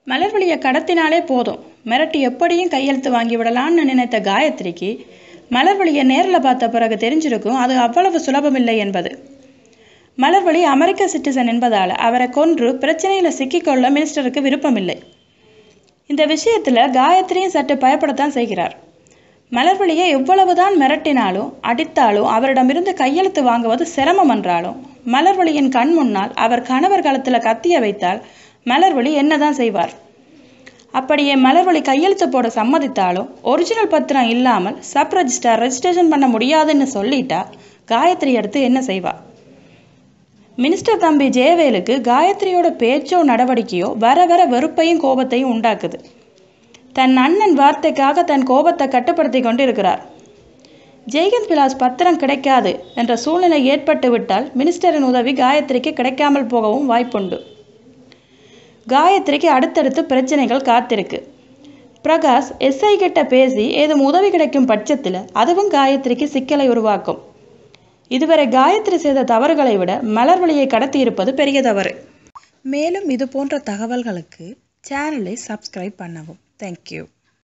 மலர்விழியை கடத்தினாலே போதும் மிரட்டி எப்படியும் கையெழுத்து வாங்கி விடலான்னு நினைத்த காயத்ரிக்கு மலர்விழியை நேரில் பார்த்த பிறகு தெரிஞ்சிருக்கும் அது அவ்வளவு சுலபமில்லை என்பது மலர்விழி அமெரிக்க சிட்டிசன் என்பதால் அவரை கொன்று பிரச்சனையில் சிக்கிக்கொள்ள மினிஸ்டருக்கு விருப்பமில்லை இந்த விஷயத்தில் காயத்ரியும் சற்று பயப்படத்தான் செய்கிறார் மலர்விழியை எவ்வளவுதான் மிரட்டினாலும் அடித்தாலும் அவரிடமிருந்து கையெழுத்து வாங்குவது சிரமம் என்றாலும் மலர்விழியின் கண் முன்னால் அவர் கணவர் காலத்தில் கத்திய வைத்தால் மலர்விழி என்னதான் செய்வார் அப்படியே மலர்வழி கையெழுத்து போட சம்மதித்தாலும் ஒரிஜினல் பத்திரம் இல்லாமல் சப் ரெஜிஸ்டர் ரெஜிஸ்ட்ரேஷன் பண்ண முடியாதுன்னு சொல்லிட்டா காயத்ரி அடுத்து என்ன செய்வா மினிஸ்டர் தம்பி ஜெயவேலுக்கு காயத்ரியோட பேச்சோ நடவடிக்கையோ வர வர வெறுப்பையும் கோபத்தையும் உண்டாக்குது தன் அண்ணன் வார்த்தைக்காக தன் கோபத்தை கட்டுப்படுத்தி கொண்டிருக்கிறார் ஜெய்கந்த் விலாஸ் பத்திரம் கிடைக்காது என்ற சூழ்நிலை ஏற்பட்டு விட்டால் மினிஸ்டரின் உதவி காயத்ரிக்கு கிடைக்காமல் போகவும் வாய்ப்புண்டு காயத்ரிக்கு அடுத்தடுத்து பிரச்சனைகள் காத்திருக்கு பிரகாஷ் எஸ்ஐ கிட்ட பேசி ஏதும் உதவி கிடைக்கும் பட்சத்தில் அதுவும் காயத்ரிக்கு சிக்கலை உருவாக்கும் இதுவரை காயத்ரி செய்த தவறுகளை விட மலர்வழியை கடத்தியிருப்பது பெரிய தவறு மேலும் இது போன்ற தகவல்களுக்கு சேனலை சப்ஸ்கிரைப் பண்ணவும் தேங்க்யூ